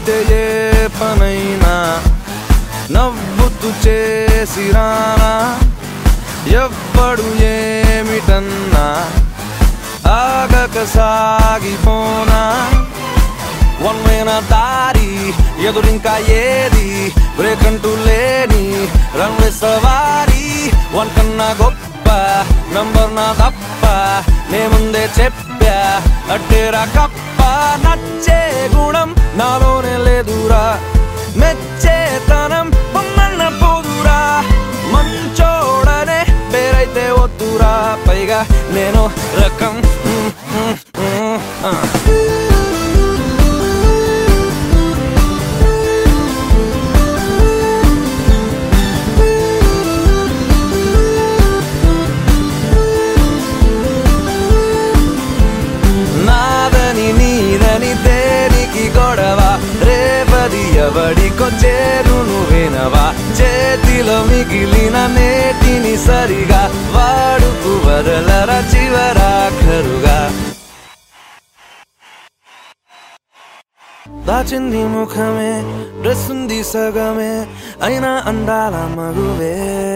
అయితే ఏ పనైనా నవ్వుతూ చేసి రానా ఎవ్వడు ఏమిటన్నా ఆగక సాగిపోనా వన్మైన దారి ఎదురింకా ఏది బ్రేక్ అంటూ లేని రన్వే సవారి వన్ కన్నా గొప్ప నంబర్ నా తప్ప నే ముందే చెప్పా అట్టేరా కప్ప నచ్చే గుణం నాలోనే లేదురా మెచ్చేతనం పొమ్మన్న పోదురా మంచోడనే పేరైతే వద్దురా పైగా నేను రకం మ్, మ్, మ్, ఆ. నాదని నీదని దేనికి గొడవ రేపది ఎవడికో చేరును వినవా చేతిలో మిగిలిన నేటిని సరిగా వాడుకు వదలరా చివరాఖరుగా దాచింది ముఖమే డ్రెస్ ఉంది సగమే అయినా అందాల మగువే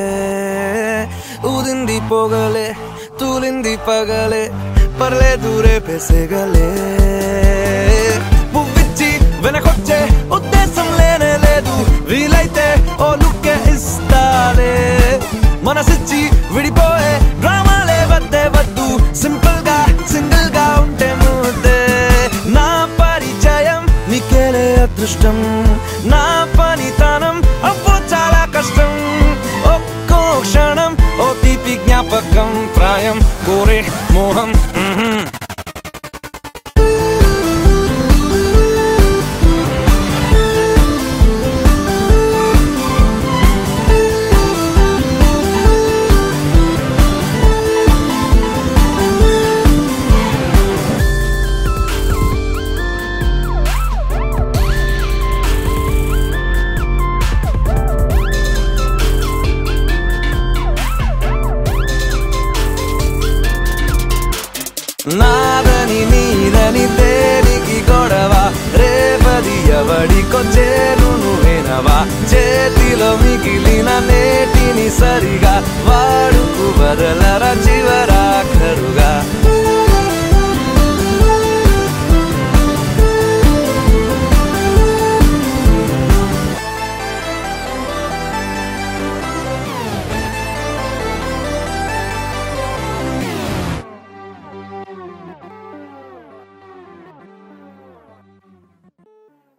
ఊదింది పొగలే తూలింది పగలే పర్లేదు రేపేసేగలే పువ్విచ్చి వెనకొచ్చే ఉద్దేశం లేనే లేదు వీలైతే ఓ లుక్కే ఇస్తాలే మనసిచ్చి విడిపోయే డ్రామాలే వద్దే వద్దు సింపుల్ గా సింగిల్ గా ఉంటే ముద్దే నా పరిచయం నీకేలే అదృష్టం నా పనితనం అవ్వో చాలా కష్టం ఒక్కో క్షణం ఓ తీపి జ్ఞాపకం ప్రాయం కోరే మోహం మ్హూ. నాదని నీదని దేనికి గొడవ రేపది ఎవడికో చేరును వినవా చేతిలో మిగిలిన నేటిని సరిగా వాడుకు వదల